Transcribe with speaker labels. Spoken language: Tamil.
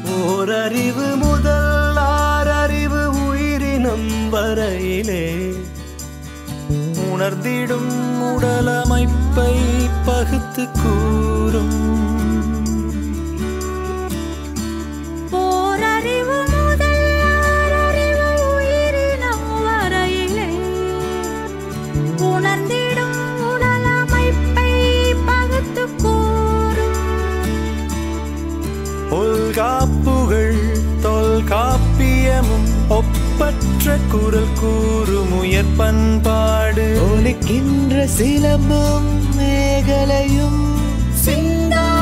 Speaker 1: ஓரறிவு முதல் ஆறறிவு உயிரினம் வரையிலே உணர்ந்திடும் உடலமைப்பை பகுத்து கூறும்
Speaker 2: ஓரறிவு முதல் ஆறறிவு உயிரினம் வரையிலே உணர்ந்திடும் உடலமைப்பை பகுத்துக் கூறும்
Speaker 1: தொல்காப்புகள் தொல்காப்பியமும் ஒப்பற்ற குரல் கூறும் உயர் பண்பாடு ஒலிக்கின்ற சிலம்பும் மேகலையும் சிந்தா